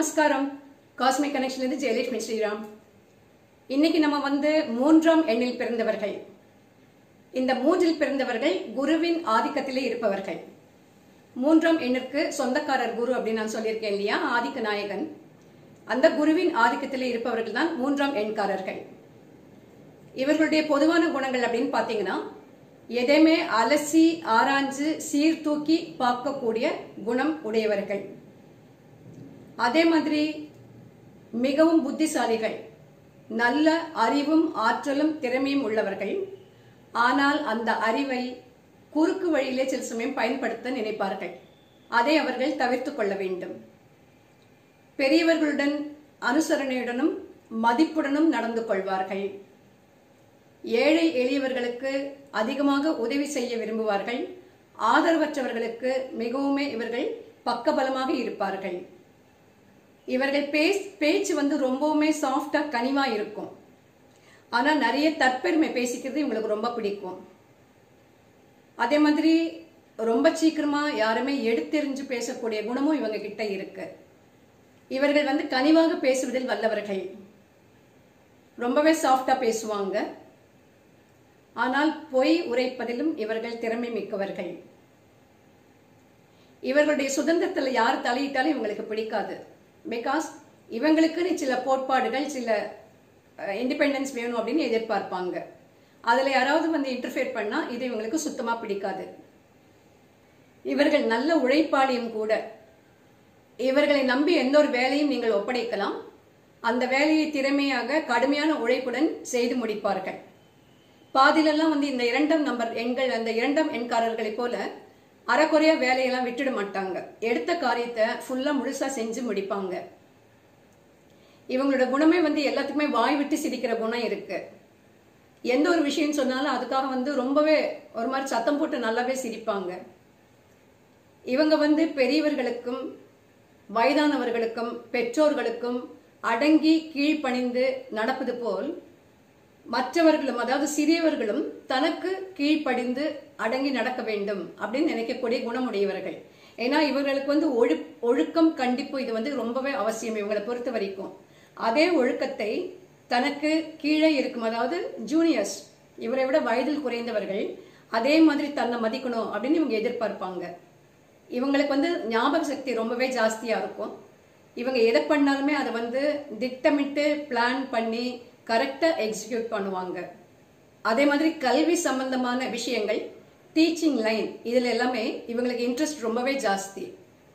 நமஸ்காரம் காஸ்மிக் கனெக்ஷன்லேருந்து ஜெயலட்சுமி ஸ்ரீராம் இன்னைக்கு நம்ம வந்து மூன்றாம் எண்ணில் பிறந்தவர்கள் இந்த மூன்றில் பிறந்தவர்கள் குருவின் ஆதிக்கத்திலே இருப்பவர்கள் மூன்றாம் எண்ணிற்கு சொந்தக்காரர் குரு அப்படின்னு நான் சொல்லியிருக்கேன் இல்லையா ஆதிக்க நாயகன் அந்த குருவின் ஆதிக்கத்திலே இருப்பவர்கள் தான் மூன்றாம் எண்காரர்கள் இவர்களுடைய பொதுவான குணங்கள் அப்படின்னு பார்த்தீங்கன்னா எதையுமே அலசி ஆராய்ஞ்சு சீர்தூக்கி பார்க்கக்கூடிய குணம் உடையவர்கள் அதே மாதிரி மிகவும் புத்திசாலிகள் நல்ல அறிவும் ஆற்றலும் திறமையும் உள்ளவர்கள் ஆனால் அந்த அறிவை குறுக்கு வழியிலே சில சமயம் பயன்படுத்த நினைப்பார்கள் அதை அவர்கள் தவிர்த்து கொள்ள வேண்டும் பெரியவர்களுடன் அனுசரணையுடனும் மதிப்புடனும் நடந்து கொள்வார்கள் ஏழை எளியவர்களுக்கு அதிகமாக உதவி செய்ய விரும்புவார்கள் ஆதரவற்றவர்களுக்கு மிகவுமே இவர்கள் பக்கபலமாக இருப்பார்கள் இவர்கள் பேஸ் பேச்சு வந்து ரொம்பவுமே சாஃப்டா கனிவா இருக்கும் ஆனா நிறைய தற்பெருமை பேசிக்கிறது இவங்களுக்கு ரொம்ப பிடிக்கும் அதே மாதிரி ரொம்ப சீக்கிரமா யாருமே எடுத்தெறிஞ்சு பேசக்கூடிய குணமும் இவங்க கிட்ட இருக்கு இவர்கள் வந்து கனிவாக பேசுவதில் வல்லவர்கள் ரொம்பவே சாஃப்டா பேசுவாங்க ஆனால் பொய் உரைப்பதிலும் இவர்கள் திறமை மிக்கவர்கள் இவர்களுடைய சுதந்திரத்துல யார் தலையிட்டாலும் இவங்களுக்கு பிடிக்காது பிகாஸ் இவங்களுக்குன்னு சில கோட்பாடுகள் சில இண்டிபெண்டன்ஸ் வேணும் அப்படின்னு எதிர்பார்ப்பாங்க அதுல யாராவது வந்து இன்டர்ஃபியர் பண்ணா இது இவங்களுக்கு சுத்தமா பிடிக்காது இவர்கள் நல்ல உழைப்பாளியும் கூட இவர்களை நம்பி எந்த ஒரு வேலையும் நீங்கள் ஒப்படைக்கலாம் அந்த வேலையை திறமையாக கடுமையான உழைப்புடன் செய்து முடிப்பார்கள் பாதிலெல்லாம் வந்து இந்த இரண்டாம் நம்பர் எண்கள் அந்த இரண்டாம் எண்காரர்களைப் போல அறக்குறையா வேலையெல்லாம் விட்டுட மாட்டாங்க எடுத்த காரியத்தை ஃபுல்லா முழுசா செஞ்சு முடிப்பாங்க இவங்களோட குணமே வந்து எல்லாத்துக்குமே வாய் விட்டு சிரிக்கிற குணம் இருக்கு எந்த ஒரு விஷயம் சொன்னாலும் அதுக்காக வந்து ரொம்பவே ஒரு மாதிரி சத்தம் போட்டு நல்லாவே சிரிப்பாங்க இவங்க வந்து பெரியவர்களுக்கும் வயதானவர்களுக்கும் பெற்றோர்களுக்கும் அடங்கி கீழ்ப்பணிந்து நடப்பது போல் மற்றவர்களும் அதாவது சிறியவர்களும் தனக்கு கீழ்ப்படிந்து அடங்கி நடக்க வேண்டும் அப்படின்னு நினைக்கக்கூடிய குணமுடையவர்கள் ஏன்னா இவர்களுக்கு வந்து ஒழு ஒழுக்கம் கண்டிப்பு இது வந்து ரொம்பவே அவசியம் இவங்களை பொறுத்த வரைக்கும் அதே ஒழுக்கத்தை தனக்கு கீழே இருக்கும் அதாவது ஜூனியர்ஸ் இவரை விட வயதில் குறைந்தவர்கள் அதே மாதிரி தன்னை மதிக்கணும் அப்படின்னு இவங்க எதிர்பார்ப்பாங்க இவங்களுக்கு வந்து ஞாபக சக்தி ரொம்பவே ஜாஸ்தியா இருக்கும் இவங்க எதை பண்ணாலுமே அதை வந்து திட்டமிட்டு பிளான் பண்ணி கரெக்டா எக்ஸிக்யூட் பண்ணுவாங்க அதே மாதிரி கல்வி சம்பந்தமான விஷயங்கள் டீச்சிங் லைன் இதுல எல்லாமே இவங்களுக்கு இன்ட்ரெஸ்ட் ரொம்பவே ஜாஸ்தி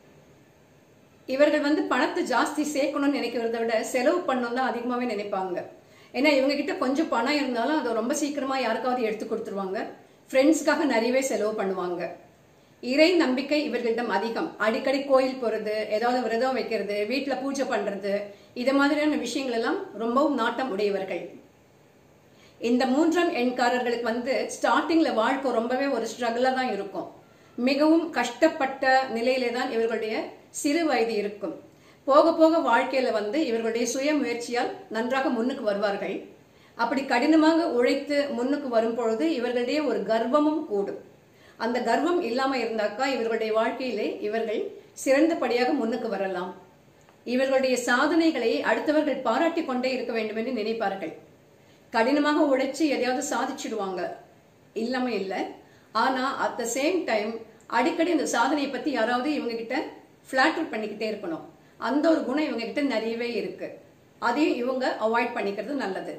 இவர்கள் வந்து பணத்தை ஜாஸ்தி சேர்க்கணும்னு நினைக்கிறத விட செலவு பண்ணணும் தான் அதிகமாகவே நினைப்பாங்க ஏன்னா இவங்க கிட்ட கொஞ்சம் பணம் இருந்தாலும் அதை ரொம்ப சீக்கிரமா யாருக்காவது எடுத்து கொடுத்துருவாங்க ஃப்ரெண்ட்ஸ்க்காக நிறையவே செலவு பண்ணுவாங்க இறை நம்பிக்கை இவர்களிடம் அதிகம் அடிக்கடி கோயில் போறது ஏதாவது விரதம் வைக்கிறது வீட்டுல பூஜை பண்றது இது மாதிரியான விஷயங்கள் எல்லாம் ரொம்பவும் நாட்டம் உடையவர்கள் இந்த மூன்றாம் எண்காரர்களுக்கு வந்து ஸ்டார்டிங்ல வாழ்க்கை ரொம்பவே ஒரு ஸ்ட்ரகிளா தான் இருக்கும் மிகவும் கஷ்டப்பட்ட நிலையிலே தான் இவர்களுடைய சிறு வயது இருக்கும் போக போக வாழ்க்கையில வந்து இவர்களுடைய சுய முயற்சியால் நன்றாக முன்னுக்கு வருவார்கள் அப்படி கடினமாக உழைத்து முன்னுக்கு வரும் பொழுது இவர்களுடைய ஒரு கர்வமும் கூடும் அந்த கர்வம் இல்லாம இருந்தாக்கா இவர்களுடைய வாழ்க்கையிலே இவர்கள் சிறந்தபடியாக முன்னுக்கு வரலாம் இவர்களுடைய சாதனைகளை அடுத்தவர்கள் பாராட்டி கொண்டே இருக்க வேண்டும் என்று நினைப்பார்கள் கடினமாக உழைச்சு எதையாவது சாதிச்சிடுவாங்க இல்லாம இல்லை ஆனா அட் த சேம் டைம் அடிக்கடி அந்த சாதனையை பத்தி யாராவது இவங்க கிட்ட பிளாட்டர் பண்ணிக்கிட்டே இருக்கணும் அந்த ஒரு குணம் இவங்க கிட்ட நிறையவே இருக்கு அதையும் இவங்க அவாய்ட் பண்ணிக்கிறது நல்லது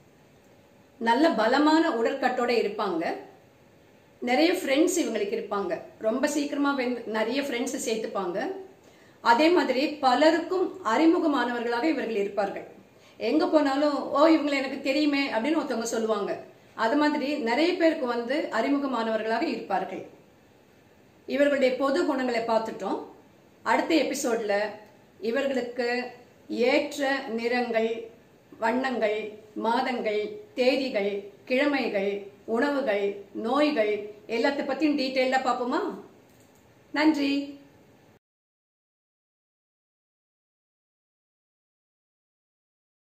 நல்ல பலமான உடற்கட்டோட இருப்பாங்க நிறைய ஃப்ரெண்ட்ஸ் இவங்களுக்கு இருப்பாங்க ரொம்ப சீக்கிரமா நிறைய ஃப்ரெண்ட்ஸ் சேர்த்துப்பாங்க அதே மாதிரி பலருக்கும் அறிமுகமானவர்களாக இவர்கள் இருப்பார்கள் எங்க போனாலும் ஓ இவங்களை எனக்கு தெரியுமே அப்படின்னு ஒருத்தவங்க சொல்லுவாங்க அது மாதிரி நிறைய பேருக்கு வந்து அறிமுகமானவர்களாக இருப்பார்கள் இவர்களுடைய பொது குணங்களை பார்த்துட்டோம் அடுத்த எபிசோட்ல இவர்களுக்கு ஏற்ற நிறங்கள் வண்ணங்கள் மாதங்கள் தேதிகள் கிழமைகள் உணவுகள் நோய்கள் எல்லாத்த பத்தியும் டீட்டெயிலா பார்ப்போமா நன்றி